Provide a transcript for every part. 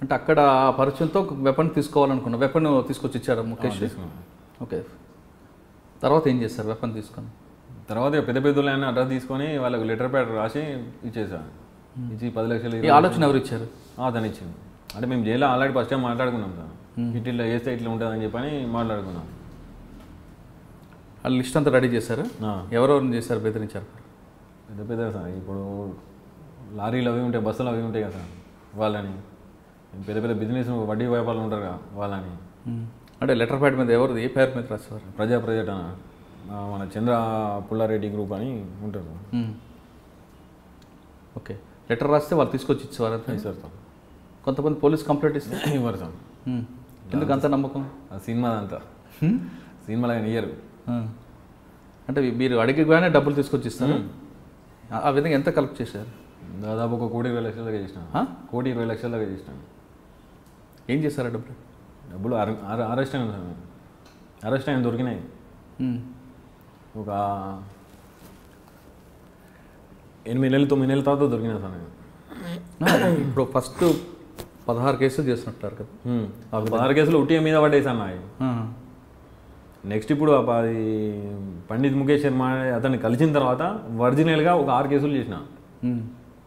అంటే అక్కడ ఆ పరిచయంతో వెపన్ తీసుకోవాలనుకున్నా వెపన్ తీసుకొచ్చి ఇచ్చారా ముఖేష్ తీసుకున్నాను ఓకే తర్వాత ఏం చేస్తారు వెపన్ తీసుకొని తర్వాత ఇక పెద్ద పెద్ద ఆయన అడ్రస్ తీసుకొని వాళ్ళకి లెటర్ ప్యాడ్ రాసి ఇచ్చేసాను ఇచ్చి పది లక్షలు ఈ ఆలోచన ఎవరు ఇచ్చారు ఆ, అతను ఇచ్చింది అంటే మేము జైల్లో ఆల్రెడీ ఫస్ట్ టైం మాట్లాడుకున్నాం సార్ ఇట్లా ఇట్లా చేస్తే ఇట్లా ఉంటుందని చెప్పని మాట్లాడుకున్నాం ఆ లిస్ట్ అంతా రెడీ చేశారు ఆ. ఎవరెవరిని చేశారు బెదిరించారు పెద్ద పెద్ద సార్ ఇప్పుడు లారీలు అవి ఉంటాయి బస్సులు అవి ఉంటాయి కదా సార్ వాళ్ళని పెద్ద పెద్ద బిజినెస్ వడ్డీ వ్యాపారాలు ఉంటారు కదా వాళ్ళని ఉమ్. అంటే లెటర్ ప్యాడ్ మీద ఎవరిది ఏ పేరు మీద రాసేవారు ప్రజా ప్రజటన ఆ, మన చంద్ర పుల్లారెడ్డి గ్రూప్ అని ఉంటారు ఉమ్. ఓకే లెటర్ రాస్తే వాళ్ళు తీసుకొచ్చి ఇచ్చేవారు అంతే సార్ సార్ కొంతమంది పోలీస్ కంప్లైంట్ ఇస్తే ఇవ్వరు సార్ ఉమ్. ఎందుకు అంత నమ్మకం ఆ సినిమా అంతా సినిమాలో ఆయన ఇయ్యరు ఆ. అంటే మీరు అడిగిగానే డబ్బులు తీసుకొచ్చి ఇస్తారు ఆ- ఆ విధంగా ఎంత కలెక్ట్ చేశారు దాదాపు ఒక కోటి ఇరవై లక్షల దాకా చేసిన ఆ? కోటి ఇరవై లక్షల దాకా చేసిన ఏం చేశారు ఆ డబ్బులు డబ్బులు అర- అర- అరెస్ట్ అయిన సార్ అరెస్ట్ అయిన దొరికినాయి ఉమ్. ఒక ఎనిమిది నెలలు తొమ్మిది నెలల తర్వాత దొరికినా సార్ నేను ఆ, ఇప్పుడు ఫస్ట్ పదహారు కేసులు చేసినట్టారు కదా హ్మ్. ఆ పదహారు కేసులు ఉట్టి మీద పడ్డేసాను నాయి ఆ. నెక్స్ట్ ఇప్పుడు ఆ ప- అది పండిత్ ముఖేష్ శర్మ అనే అతన్ని కలిసిన తర్వాత ఒరిజినల్గా ఒక ఆరు కేసులు చేసిన ఉమ్.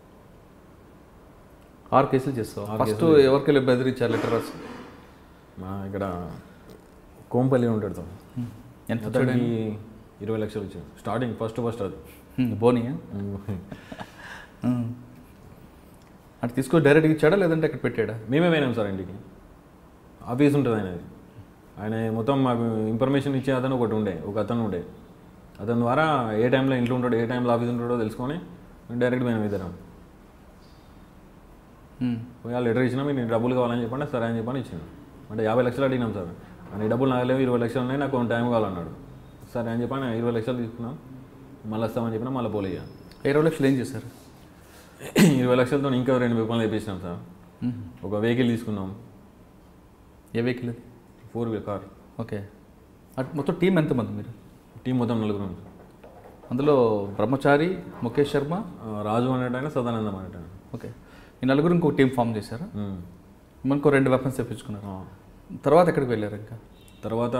ఆరు కేసులు చేస్తావు ఫస్ట్ ఎవరికి వెళ్ళి బెదిరించారు లెటర్ రాసి మా ఇక్కడ కోంపల్లి ఉంటాడు సార్ ఎంత వచ్చాడు అతనికి ఇరవై లక్షలు వచ్చాయి స్టార్టింగ్ ఫస్ట్ ఫస్ట్ అది ఉమ్, బోనియా ఉమ్. అంటే తీసుకొని డైరెక్ట్గా ఇచ్చాడా లేదంటే అక్కడ పెట్టాడా మేమే పోయినాం సార్ ఇంటికి ఆఫీస్ ఉంటుంది ఆయనది ఆయన మొత్తం మాకు ఇన్ఫర్మేషన్ ఇచ్చే అతను ఒకటి ఉండే ఒక అతను ఉండే అతని ద్వారా ఏ టైంలో ఇంట్లో ఉంటాడో ఏ టైంలో ఆఫీస్ ఉంటాడో తెలుసుకొని డైరెక్ట్ పోయినాం ఇద్దరం ఉమ్. పోయి ఆ లెటర్ ఇచ్చినా మీరు డబ్బులు కావాలని చెప్పండి సరే అని చెప్పని ఇచ్చాను అంటే యాభై లక్షలు అడిగినాం సార్ అని డబ్బులు నాకు లేవు ఇరవై లక్షలు ఉన్నాయి నాకు కొంత టైం కావాలన్నాడు సరే అని చెప్పని ఇరవై లక్షలు తీసుకున్నాం మళ్ళీ వస్తామని చెప్పినా మళ్ళీ పోలే ఇక. ఇరవై లక్షలు ఏం చేశారు ఇరవై లక్షలతో ఇంకా రెండు విపణలు వేపించినాం సార్ ఉమ్. ఒక వెహికల్ తీసుకున్నాం ఏ వెహికల్ అది ఫోర్ వీలర్ కార్ ఓకే అటు మొత్తం టీం ఎంతమంది మీరు టీం మొత్తం నలుగురు ఉంది. అందులో బ్రహ్మచారి ముఖేష్ శర్మ ఆ, రాజు అనేటైనా సదానందం అనేట ఓకే ఈ నలుగురు ఇంకో టీం ఫామ్ చేశారా మనకు రెండు వెపన్స్ తెప్పించుకున్నారు తర్వాత ఎక్కడికి వెళ్ళారు ఇంకా తర్వాత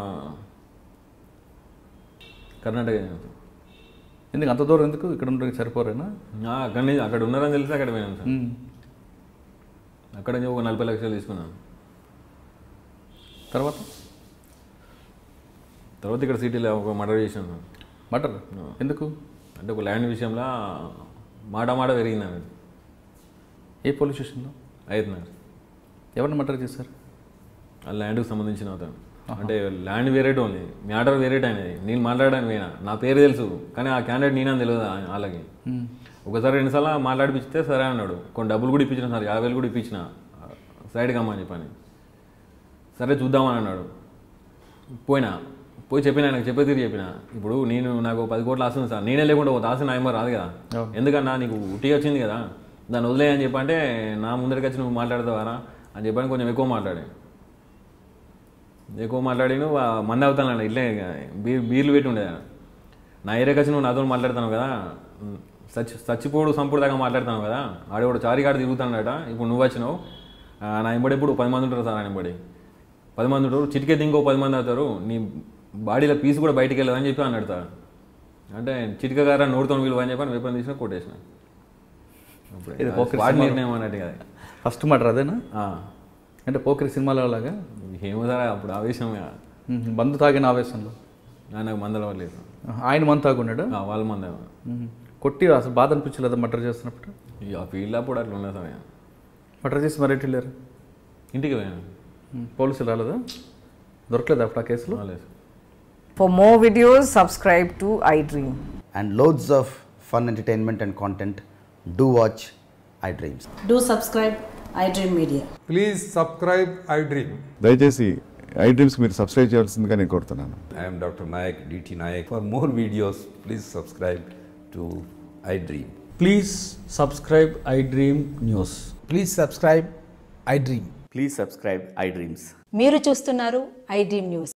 కర్ణాటక వెళ్ళాం సార్. ఎందుకు అంత దూరం ఎందుకు ఇక్కడ ఉండడానికి సరిపోరేనా ఆ, అక్కడ నుంచి అక్కడ ఉన్నారని తెలిసి అక్కడ పోయినాం సార్ ఉమ్. అక్కడ నుంచి ఒక నలభై లక్షలు తీసుకున్నాం తర్వాత తర్వాత ఇక్కడ సిటీలో ఒక మర్డర్ చేసాం సార్ మటర్ ఎందుకు అంటే ఒక ల్యాండ్ విషయంలో మాట మాట పెరిగింది అన్నట్టు ఏ పోలీస్ స్టేషన్లో అవుతున్నారు ఎవరిని మటర్ చేశారు ఆ ల్యాండ్కి సంబంధించిన అతను అంటే ల్యాండ్ వేరేట్ ఉంది మ్యాటర్ వేరేట్ అనేది నేను మాట్లాడడానికి పోయినా నా పేరు తెలుసు కానీ ఆ క్యాండిడేట్ నేనని తెలియదు ఆ- వాళ్ళకి ఉమ్. ఒకసారి రెండుసార్లు మాట్లాడిపిస్తే సరే అన్నాడు కొన్ని డబ్బులు కూడా ఇప్పించిన సార్ యాభై వేలు కూడా ఇప్పించిన సైడ్కి అమ్మని చెప్పని సరే చూద్దామని అన్నాడు పోయినా పోయి చెప్పిన ఆయనకు చెప్పే తీరు చెప్పిన ఇప్పుడు నేను నాకు పది కోట్లు ఆస్తుంది సార్ నేనే లేకుండా ఒక ఆశ నా ఏమో రాదు కదా అవును. ఎందుకన్నా నీకు ఉట్టి వచ్చింది కదా దాన్ని వదిలేయని చెప్పంటే నా ముందరికి వచ్చి నువ్వు మాట్లాడతావారా అని చెప్పని కొంచెం ఎక్కువ మాట్లాడే ఎక్కువ మాట్లాడి నువ్వు ఆ మంది అవుతాను ఇట్లే బీర్ బీర్లు పెట్టి ఉండే నా ఏరియాకి వచ్చి నువ్వు నాతో మాట్లాడుతాను కదా సచ్చి చచ్చిపోడు సంపుడు దాకా మాట్లాడుతాను కదా ఆడేవాడు చారిగాడు తిరుగుతాడట ఇప్పుడు నువ్వు వచ్చినావు ఆ, నా ఎంబడి ఇప్పుడు పది మంది ఉంటారు సార్ నా ఎంబడి పది మంది ఉంటారు చిటికెత్తి ఇంకో పది మంది అవుతారు నీ బాడీలో పీస్ కూడా బయటికి వెళ్ళదని చెప్పి అన్నాడు సార్ అంటే చిటిక గారా నోడుతో విలువ అని చెప్పి వేపని తీసిన కొట్టేసిన అప్పుడే. ఇది అది పోకిరి స్పాట్ సినిమాలో. నిర్ణయం అన్నట్టు కదా ఫస్ట్ మటర్ అదేనా ఆ. అంటే పోకరి సినిమాలో లాగా ఏమో సార్ అప్పుడు ఆవేశం ఇక. ఉమ్. మందు తాగిన ఆవేశంలో నాకు మందల లేదు ఆయన మందు తాగున్నాడు ఆ, వాళ్ళ మంద ఉమ్. కొట్టి అసలు బాధ అనిపించలేదు మటర్ చేస్తున్నప్పుడు ఇక ఆ ఫీల్డ్ అప్పుడు అట్లా ఉన్నది సార్ ఇక. మటర్ చేసి మరి ఎటు వెళ్ళారు ఇంటికి పోయాను ఉమ్. పోలీసులు రాలేదా దొరకలేదు అప్పుడు ఆ కేసులో రాలేదు For more videos, subscribe to iDream. and loads of fun entertainment and content, do watch iDreams. Do subscribe iDream Media. Please subscribe iDream దయచేసి ఐ డ్రీమ్స్ మీరు సబ్స్క్రైబ్ చేయాల్సిందిగా నేను కోరుతున్నాను I am Dr. Nayak, DT Nayak. For more videos, please subscribe to iDream. Please subscribe iDream News. Please subscribe iDream. Please subscribe iDreams. మీరు చూస్తున్నారు iDream News.